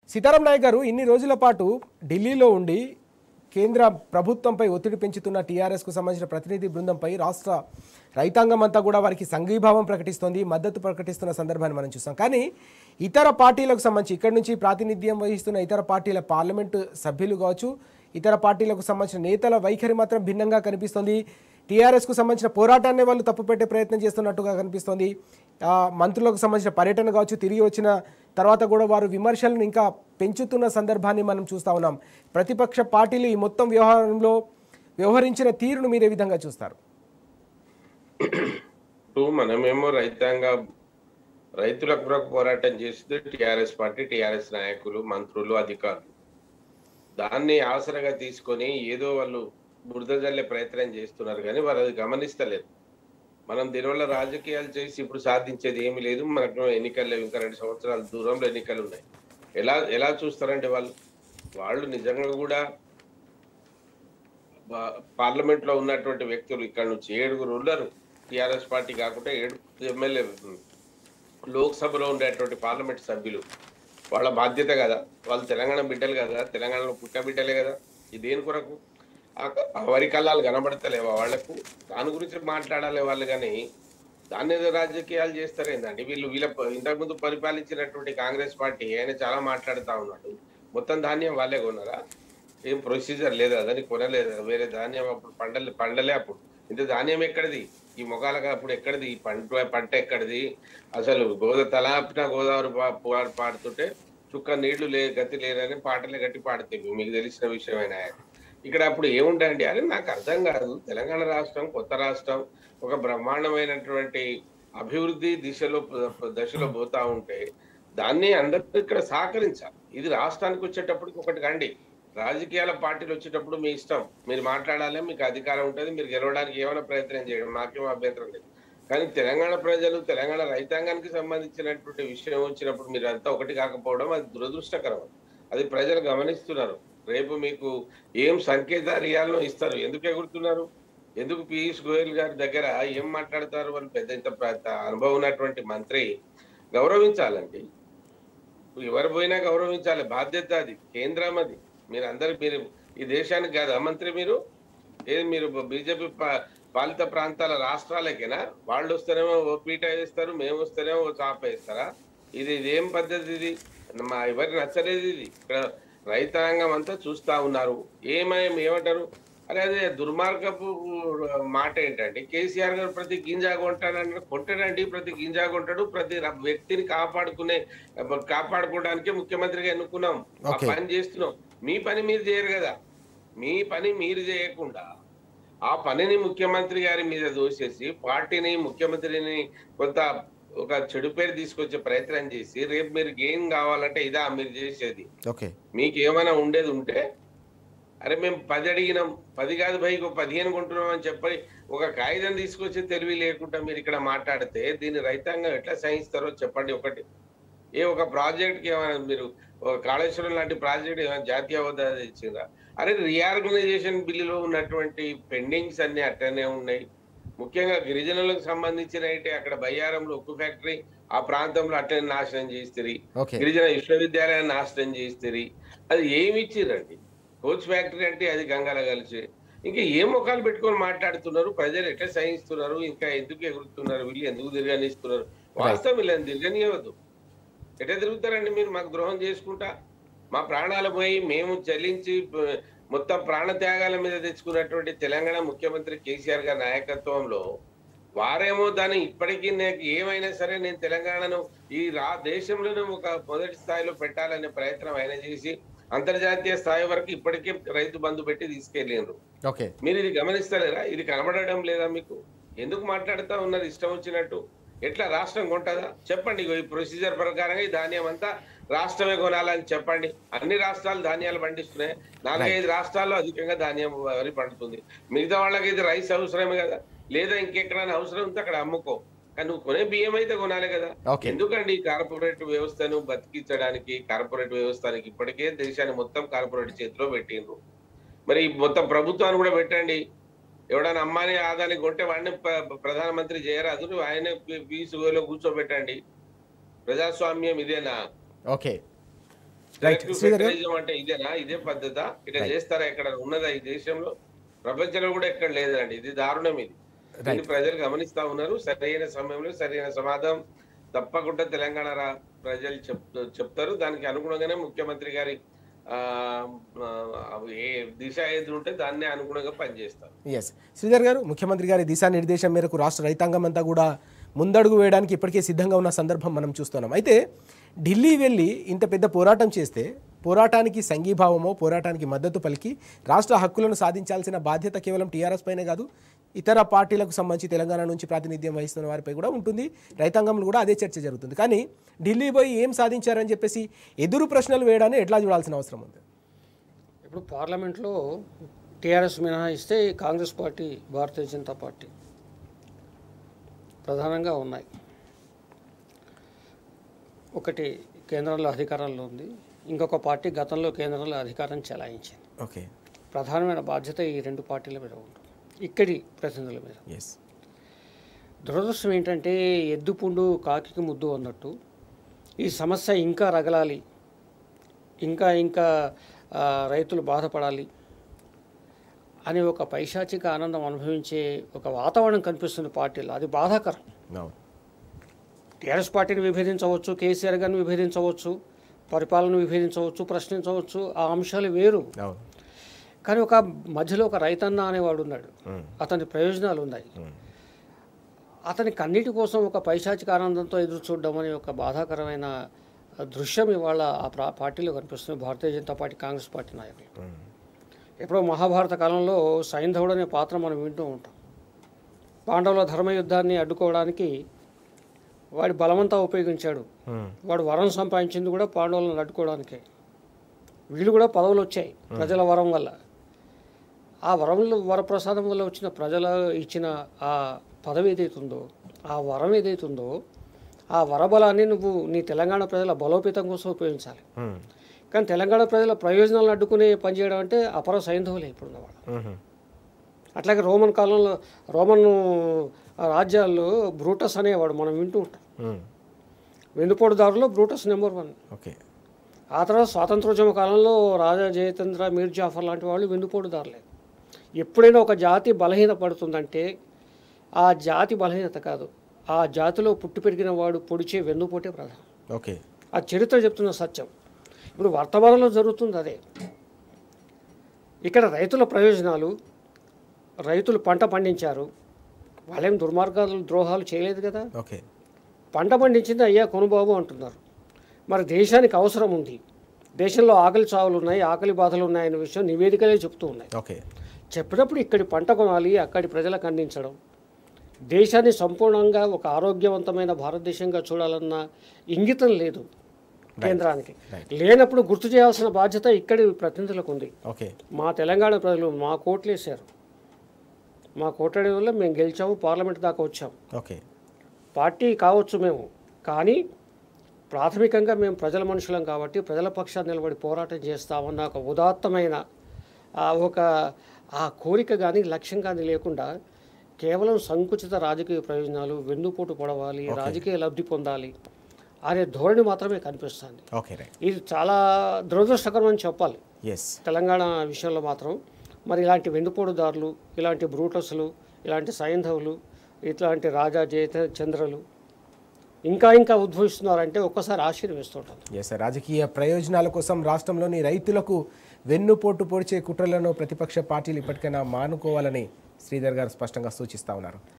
సీతారాం నాయక్ గారు ఇన్ని రోజుల పాటు ఢిల్లీలో ఉండి కేంద్ర ప్రభుత్వంపై ఒత్తిడి పెంచుతున్న టీఆర్ఎస్కు సంబంధించిన ప్రతినిధి బృందంపై రాష్ట్ర రైతాంగం అంతా కూడా వారికి సంఘీభావం ప్రకటిస్తోంది మద్దతు ప్రకటిస్తున్న సందర్భాన్ని మనం చూస్తాం కానీ ఇతర పార్టీలకు సంబంధించి ఇక్కడి నుంచి ప్రాతినిధ్యం వహిస్తున్న ఇతర పార్టీల పార్లమెంటు సభ్యులు కావచ్చు ఇతర పార్టీలకు సంబంధించిన నేతల వైఖరి మాత్రం భిన్నంగా కనిపిస్తోంది టీఆర్ఎస్కు సంబంధించిన పోరాటాన్ని వాళ్ళు తప్పుపెట్టే ప్రయత్నం చేస్తున్నట్టుగా కనిపిస్తోంది ఆ, మంత్రులకు సంబంధించిన పర్యటన కావచ్చు తిరిగి వచ్చిన తర్వాత కూడా వారు విమర్శలను ఇంకా పెంచుతున్న సందర్భాన్ని మనం చూస్తా ఉన్నాం ప్రతిపక్ష పార్టీలు ఈ మొత్తం వ్యవహారంలో వ్యవహరించిన తీరును మీరు ఏ విధంగా చూస్తారు ఇప్పుడు మనమేమో రైతాంగ రైతుల కొరకు పోరాటం చేస్తుంది టిఆర్ఎస్ పార్టీ టిఆర్ఎస్ నాయకులు మంత్రులు అధికారులు దాన్ని ఆసరగా తీసుకొని ఏదో వాళ్ళు బురద జల్లే ప్రయత్నం చేస్తున్నారు కానీ వారు అది గమనిస్తలేరు మనం దీనివల్ల రాజకీయాలు చేసి ఇప్పుడు సాధించేది ఏమీ లేదు మనకు ఎన్నికలు లేవు ఇంకా రెండు సంవత్సరాల దూరంలో ఎన్నికలు ఉన్నాయి ఎలా ఎలా చూస్తారంటే వాళ్ళు వాళ్ళు నిజంగా కూడా పార్లమెంట్ లో ఉన్నటువంటి వ్యక్తులు ఇక్కడ నుంచి ఏడుగురు ఉన్నారు టిఆర్ఎస్ పార్టీ కాకుండా ఏడు ఎమ్మెల్యే లోక్సభలో ఉండేటువంటి పార్లమెంట్ సభ్యులు వాళ్ళ బాధ్యత కదా వాళ్ళు తెలంగాణ బిడ్డలు కదా తెలంగాణలో పుట్ట బిడ్డలే కదా ఇది దేని కొరకు ఆ- ఆ వరి కళ్ళాలు కనబడతలేవా వాళ్లకు దాని గురించి మాట్లాడాలి వాళ్ళు కానీ దాన్ని ఏదో రాజకీయాలు చేస్తారేందండి వీళ్ళు వీళ్ళ ప- ఇంతకుముందు పరిపాలించినటువంటి కాంగ్రెస్ పార్టీ ఆయన చాలా మాట్లాడుతా ఉన్నాడు మొత్తం ధాన్యం వాళ్ళే కొన్నారా ఏం ప్రొసీజర్ లేదా దానికి కొనలేదు వేరే ధాన్యం అప్పుడు పండలే పండలే అప్పుడు ఇంత ధాన్యం ఎక్కడిది ఈ మొగాలకు అప్పుడు ఎక్కడిది ఈ పంట పంట ఎక్కడిది అసలు గోదా తలాపిన గోదావరి పా- పా- పాడుతుంటే చుక్క నీళ్లు లే గతి లేదని పాటలే గట్టి పాడుతాయి మీకు తెలిసిన విషయమైన ఇక్కడ అప్పుడు ఏముంటాయండి అరే నాకు అర్థం కాదు తెలంగాణ రాష్ట్రం కొత్త రాష్ట్రం ఒక బ్రహ్మాండమైనటువంటి అభివృద్ధి దిశలో దశలో పోతా ఉంటే దాన్ని అందరూ ఇక్కడ సహకరించాలి ఇది రాష్ట్రానికి వచ్చేటప్పటికి ఒకటి కండి రాజకీయాల పార్టీలు వచ్చేటప్పుడు మీ ఇష్టం మీరు మాట్లాడాలి మీకు అధికారం ఉంటుంది మీరు గెలవడానికి ఏమైనా ప్రయత్నం చేయడం నాకేం అభ్యంతరం లేదు కానీ తెలంగాణ ప్రజలు తెలంగాణ రైతాంగానికి సంబంధించినటువంటి విషయం వచ్చినప్పుడు మీరు అంతా ఒకటి కాకపోవడం అది దురదృష్టకరం అది ప్రజలు గమనిస్తున్నారు రేపు మీకు ఏం సంకేతాలు ఇవ్వాలనో ఇస్తారు ఎందుకు ఎగురుతున్నారు ఎందుకు పీయూష్ గోయల్ గారి దగ్గర ఏం మాట్లాడతారు వాళ్ళు పెద్ద ఇంత పెద్ద అనుభవం ఉన్నటువంటి మంత్రి గౌరవించాలండి ఎవరు పోయినా గౌరవించాలి బాధ్యత అది కేంద్రం అది మీరు అందరు మీరు ఈ దేశానికి కాదా మంత్రి మీరు ఏది మీరు బీజేపీ పాలిత ప్రాంతాల రాష్ట్రాలకేనా వాళ్ళు వస్తేనేమో ఓ పీట వేస్తారు మేము వస్తేనేమో ఓ చాప వేస్తారా ఇది ఇదేం పద్ధతి ఇది మా ఎవరికి నచ్చలేదు ఇది ఇక్కడ రైతాంగం అంతా చూస్తా ఉన్నారు ఏమేం ఏమంటారు అరే అదే దుర్మార్గపు మాట ఏంటంటే కేసీఆర్ గారు ప్రతి గింజా కొంటాడన్న కొంటాడండి ప్రతి గింజా కొంటాడు ప్రతి ర- వ్యక్తిని కాపాడుకునే కాపాడుకోవడానికే ముఖ్యమంత్రిగా ఎన్నుకున్నాం ఆ Okay. పని చేస్తున్నాం మీ పని మీరు చేయరు కదా మీ పని మీరు చేయకుండా ఆ పనిని ముఖ్యమంత్రి గారి మీద దోసేసి పార్టీని ముఖ్యమంత్రిని కొంత ఒక చెడు పేరు తీసుకొచ్చే ప్రయత్నం చేసి రేపు మీరు గెయిన్ కావాలంటే ఇదా మీరు చేసేది ఓకే మీకు ఏమైనా ఉండేది ఉంటే అరే మేము పది అడిగినాం పది కాదు భయ్ ఒక పదిహేను కొంటున్నాం అని చెప్పి ఒక కాగితం తీసుకొచ్చి తెలివి లేకుండా మీరు ఇక్కడ మాట్లాడితే దీన్ని రైతాంగం ఎట్లా సహిస్తారో చెప్పండి ఒకటి ఏ ఒక ప్రాజెక్ట్ కి ఏమైనా మీరు ఒక కాళేశ్వరం లాంటి ప్రాజెక్ట్ ఏమైనా జాతీయ హోదా ఇచ్చిందా అరే రీఆర్గనైజేషన్ బిల్లులో ఉన్నటువంటి పెండింగ్స్ అన్ని అట్లనే ఉన్నాయి ముఖ్యంగా గిరిజనులకు సంబంధించిన అయితే అక్కడ బయ్యారంలో ఉక్కు ఫ్యాక్టరీ ఆ ప్రాంతంలో అట్లనే నాశనం చేస్తుంది ఓకే గిరిజన విశ్వవిద్యాలయాన్ని నాశనం చేస్తుంది అది ఏమి ఇచ్చిరండి కోచ్ ఫ్యాక్టరీ అంటే అది గంగల కలిసి ఇంకా ఏ ముఖాలు పెట్టుకొని మాట్లాడుతున్నారు ప్రజలు ఎట్లా సహిస్తున్నారు ఇంకా ఎందుకు ఎగురుతున్నారు వీళ్ళు ఎందుకు తిరగనిస్తున్నారు వాస్తవం వీళ్ళని తిరగనియవద్దు ఎట్లా తిరుగుతారండి మీరు మాకు ద్రోహం చేసుకుంటా మా ప్రాణాలు పోయి మేము చెల్లించి ప- మొత్తం ప్రాణ త్యాగాల మీద తెచ్చుకున్నటువంటి తెలంగాణ ముఖ్యమంత్రి కేసీఆర్ గారి నాయకత్వంలో వారేమో దాన్ని ఇప్పటికీ నాకు ఏమైనా సరే నేను తెలంగాణను ఈ రా దేశంలోనే ఒక మొదటి స్థాయిలో పెట్టాలనే ప్రయత్నం ఆయన చేసి అంతర్జాతీయ స్థాయి వరకు ఇప్పటికే రైతు బంధు పెట్టి తీసుకెళ్ళిండ్రు ఓకే మీరు ఇది గమనిస్తలేరా ఇది కనబడడం లేదా మీకు ఎందుకు మాట్లాడుతా ఉన్నారు ఇష్టం వచ్చినట్టు ఎట్లా రాష్ట్రం కొంటదా చెప్పండి ఇగో ఈ ప్రొసీజర్ ప్రకారంగా ఈ ధాన్యం అంతా రాష్ట్రమే కొనాలని చెప్పండి అన్ని రాష్ట్రాలు ధాన్యాలు పండిస్తున్నాయి నాలుగైదు రాష్ట్రాల్లో అధికంగా ధాన్యం వరి పండుతుంది మిగతా వాళ్ళకి ఇది రైస్ అవసరమే కదా లేదా ఇంకెక్కడైనా అవసరం ఉంటే అక్కడ అమ్ముకో కానీ నువ్వు కొనే బియ్యం అయితే కొనాలి కదా ఓకే ఎందుకండి ఈ కార్పొరేట్ వ్యవస్థను బతికించడానికి కార్పొరేట్ వ్యవస్థనికి ఇప్పటికే దేశాన్ని మొత్తం కార్పొరేట్ చేతిలో పెట్టిండ్రు మరి ఈ మొత్తం ప్రభుత్వాన్ని కూడా పెట్టండి ఎవడైనా అమ్మాని ఆదాని కొంటే వాడిని ప్ర- ప్రధానమంత్రి చేయరాదు నువ్వు ఆయన పీసులో కూర్చోబెట్టండి ప్రజాస్వామ్యం ఇదేనా ఓకే రైట్ Selective శ్రీధర్ గారు federalism అంటే ఇదేనా ఇదే పద్ధత ఇట్లా చేస్తారా ఎక్కడ ఉన్నదా ఈ దేశంలో ప్రపంచంలో కూడా ఎక్కడ లేదండి ఇది దారుణం ఇది దీన్ని ప్రజలు గమనిస్తా ఉన్నారు సరైన సమయంలో సరైన సమాధానం తప్పకుండా తెలంగాణ రా- ప్రజలు చెప్ చెప్తారు దానికి అనుగుణంగానే ముఖ్యమంత్రి గారి ఆ ఆ, ఏ దిశ ఏది ఉంటే దాన్నే అనుగుణంగా పనిచేస్తారు ఎస్ శ్రీధర్ గారు ముఖ్యమంత్రి గారి దిశానిర్దేశం మేరకు రాష్ట్ర రైతాంగం అంతా కూడా ముందడుగు వేయడానికి ఇప్పటికే సిద్ధంగా ఉన్న సందర్భం మనం చూస్తున్నాం అయితే ఢిల్లీ వెళ్ళి ఇంత పెద్ద పోరాటం చేస్తే పోరాటానికి సంఘీభావమో పోరాటానికి మద్దతు పలికి రాష్ట్ర హక్కులను సాధించాల్సిన బాధ్యత కేవలం టీఆర్ఎస్ పైనే కాదు ఇతర పార్టీలకు సంబంధించి తెలంగాణ నుంచి ప్రాతినిధ్యం వహిస్తున్న వారిపై కూడా ఉంటుంది రైతాంగంలో కూడా అదే చర్చ జరుగుతుంది కానీ ఢిల్లీ పోయి ఏం సాధించారని చెప్పేసి ఎదురు ప్రశ్నలు వేయడాన్ని ఎట్లా చూడాల్సిన అవసరం ఉంది ఇప్పుడు పార్లమెంట్లో టీఆర్ఎస్ మినహాయిస్తే Congress party Bharatiya Janata party ప్రధానంగా ఉన్నాయి ఒకటి కేంద్రంలో అధికారంలో ఉంది ఇంకొక పార్టీ గతంలో కేంద్రంలో అధికారం చెలాయించింది ఓకే ప్రధానమైన బాధ్యత ఈ రెండు పార్టీల మీద ఉంటుంది ఇక్కడి ప్రతినిధుల మీద ఎస్ దురదృష్టం ఏంటంటే ఎద్దు పుండు కాకికి ముద్దు అన్నట్టు ఈ సమస్య ఇంకా రగలాలి ఇంకా ఇంకా ఆ, రైతులు బాధపడాలి అని ఒక పైశాచిక ఆనందం అనుభవించే ఒక వాతావరణం కనిపిస్తుంది పార్టీలో అది బాధాకరం అవును టీఆర్ఎస్ పార్టీని విభేదించవచ్చు కేసీఆర్ గారిని విభేదించవచ్చు పరిపాలన విభేదించవచ్చు ప్రశ్నించవచ్చు ఆ అంశాలు వేరు అవును కానీ ఒక మధ్యలో ఒక రైతన్న అనేవాడు ఉన్నాడు మ్మ్. అతని ప్రయోజనాలు ఉన్నాయి మ్మ్. అతని కన్నిటి కోసం ఒక పైశాచిక ఆనందంతో ఎదురు చూడడం అనే ఒక బాధాకరమైన దృశ్యం ఇవాళ ఆ ప్రా- పార్టీలో కనిపిస్తుంది Bharatiya Janata party Congress party నాయకులు మ్మ్. ఎప్పుడో మహాభారత కాలంలో సైంధవుడు అనే పాత్ర మనం వింటూ ఉంటాం పాండవుల ధర్మయుద్ధాన్ని అడ్డుకోవడానికి వాడి బలమంతా ఉపయోగించాడు మ్మ్. వాడు వరం సంపాదించింది కూడా పాండవులను అడ్డుకోవడానికే వీళ్ళు కూడా పదవులు వచ్చాయి ప్రజల వరం వల్ల ఆ వరంలో వరప్రసాదం వల్ల వచ్చిన ప్రజల ఇచ్చిన ఆ పదవి ఏదైతుందో ఆ వరం ఏదైతుందో ఆ వరబలాన్ని నువ్వు నీ తెలంగాణ ప్రజల బలోపేతం కోసం ఉపయోగించాలి మ్మ్. కానీ తెలంగాణ ప్రజల ప్రయోజనాలను అడ్డుకునే పనిచేయడం అంటే అపర సైంధవులే ఇప్పుడున్న వాళ్ళు మ్మ్. అట్లాగే రోమన్ కాలంలో రోమన్ రాజ్యాల్లో బ్రూటస్ అనేవాడు మనం వింటూ ఉంటాం మ్మ్. వెన్నుపోటుదారులో బ్రూటస్ నెంబర్ వన్ ఓకే ఆ తర్వాత స్వాతంత్రోద్యమ కాలంలో రాజా జయచంద్ర మీర్ జాఫర్ లాంటి వాళ్ళు వెన్నుపోటుదారులే ఎప్పుడైనా ఒక జాతి బలహీన పడుతుందంటే ఆ జాతి బలహీనత కాదు ఆ జాతిలో పుట్టి పెరిగిన వాడు పొడిచే వెన్నుపోటే ప్రధానం ఓకే ఆ చరిత్ర చెప్తున్న సత్యం ఇప్పుడు వర్తమానంలో జరుగుతుంది అదే ఇక్కడ రైతుల ప్రయోజనాలు రైతులు పంట పండించారు వాళ్ళేం దుర్మార్గాలు ద్రోహాలు చేయలేదు కదా ఓకే పంట పండించింది అయ్యా కొనుబాబు అంటున్నారు మరి దేశానికి అవసరం ఉంది దేశంలో ఆకలి చావులు ఉన్నాయి ఆకలి బాధలు ఉన్నాయనే విషయం నివేదికలే చెప్తూ ఉన్నాయి ఓకే చెప్పినప్పుడు ఇక్కడి పంట కొనాలి అక్కడి ప్రజలకు అందించడం దేశాన్ని సంపూర్ణంగా ఒక ఆరోగ్యవంతమైన భారతదేశంగా చూడాలన్న ఇంగితం లేదు కేంద్రానికి లేనప్పుడు గుర్తు చేయాల్సిన బాధ్యత ఇక్కడి ప్రతినిధులకు ఉంది ఓకే మా తెలంగాణ ప్రజలు మా కోట్లేశారు మా కోటడి వల్ల మేము గెలిచాము పార్లమెంట్ దాకా వచ్చాము ఓకే పార్టీ కావచ్చు మేము కానీ ప్రాథమికంగా మేము ప్రజల మనుషులం కాబట్టి ప్రజల పక్షాన్ని నిలబడి పోరాటం చేస్తామన్న ఒక ఉదాత్తమైన ఆ ఒక ఆ కోరిక కానీ లక్ష్యం కానీ లేకుండా కేవలం సంకుచిత రాజకీయ ప్రయోజనాలు వెన్నుపోటు పొడవాలి రాజకీయ లబ్ధి పొందాలి అనే ధోరణి మాత్రమే కనిపిస్తుంది ఓకే రైట్ ఇది చాలా దురదృష్టకరం అని చెప్పాలి ఎస్ తెలంగాణ విషయంలో మాత్రం మరి ఇలాంటి వెన్నుపోటుదారులు ఇలాంటి బ్రూటస్లు ఇలాంటి సైంధవులు ఇట్లాంటి రాజా జయత చంద్రలు ఇంకా ఇంకా ఉద్భవిస్తున్నారంటే ఒక్కసారి ఆశ్చర్యం వేస్తుంటాను ఎస్ రాజకీయ ప్రయోజనాల కోసం రాష్ట్రంలోని రైతులకు వెన్నుపోటు పొడిచే కుట్రలను ప్రతిపక్ష పార్టీలు ఇప్పటికైనా మానుకోవాలని శ్రీధర్ గారు స్పష్టంగా సూచిస్తా ఉన్నారు